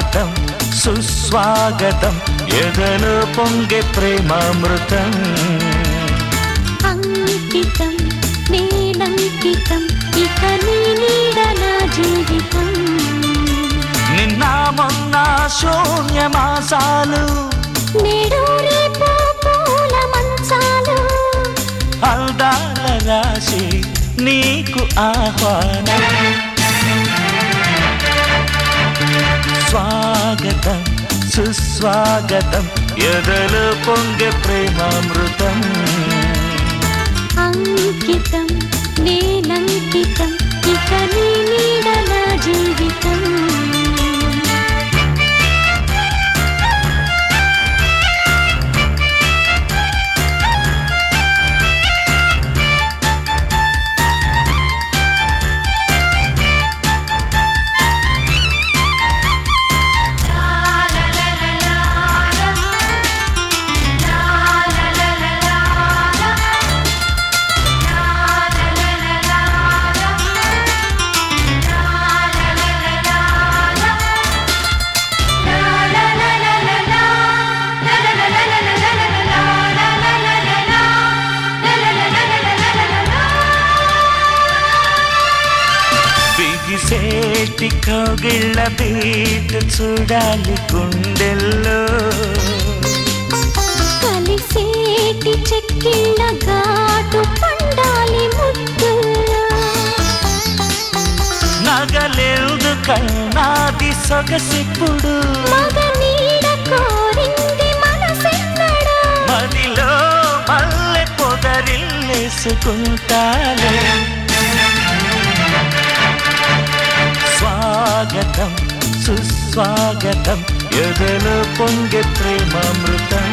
స్వాగతం సుస్వాగతం ఎదలో పొంగే ప్రేమామృతం అంకితం నేనంకితం ఇక నీ నీడ నా జీవితం నిన్న మొన్న శూన్యమాసాలు నేడు రేపు పూల మంచాలు అందాల రాశి నీకు ఆహ్వానం స్వాగతం సుస్వాగతం ఎదలో పొంగే ప్రేమామృతం అంకితం నేనంకితం ఇక నీ నీడ నా జీవితం బిగిసేటి కౌగిళ్ళ బీట్ చూడాలి గుండెల్లో కలిసేటి చెక్కిళ్ళ ఘాటు పండాలి ముద్దుల్లో నగలెందుకన్నాది సొగసిప్పుడు మగ నీడ కోరింది మనసెన్నడా మదిలో మల్లె పొదరిల్లేసుకుంటాలే స్వాగతం సుస్వాగతం ఎదలో పొంగే ప్రేమామృతం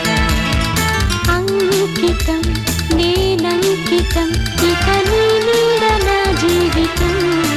అంకితం నేనంకితం ఇక నీ నీడ నా జీవితం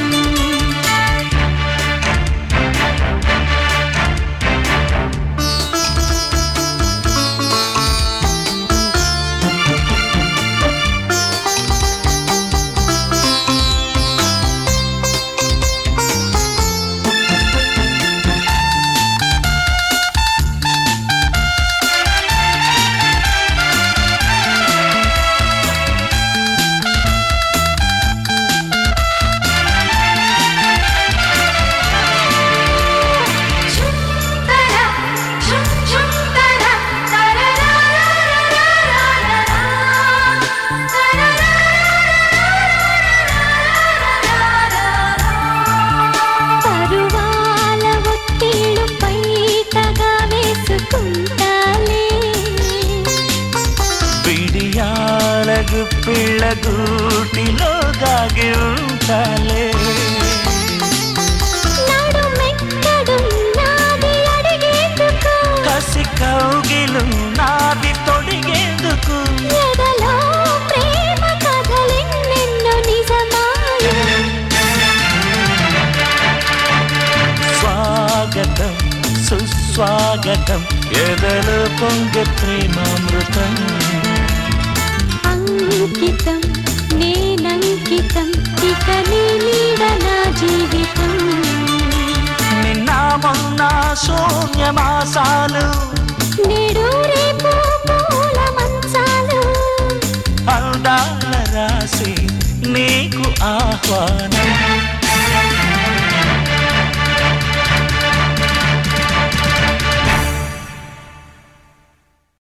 పరువాల ఒత్తిళ్ళు పైటగా వేసుకుంటాలే బిడియాలకు పిళ్ళగూటిలో దాగి ఉంటాలే నడుమెక్కడున్నాది అడిగేందుకు కసి కౌగిలు నాది తొడిగేందుకు ఎదలో ప్రేమ కథలెన్నెన్నో నిజమాయే స్వాగతం సుస్వాగతం ఎదలో పొంగే ప్రేమామృతం అంకితం నేనంకితం ఇక నీ నీడ నా జీవితం నిన్న మొన్న శూన్యమాసాలు నేడు రేపు పూల మంచాలు అందాల రాసి నీకు ఆహ్వానం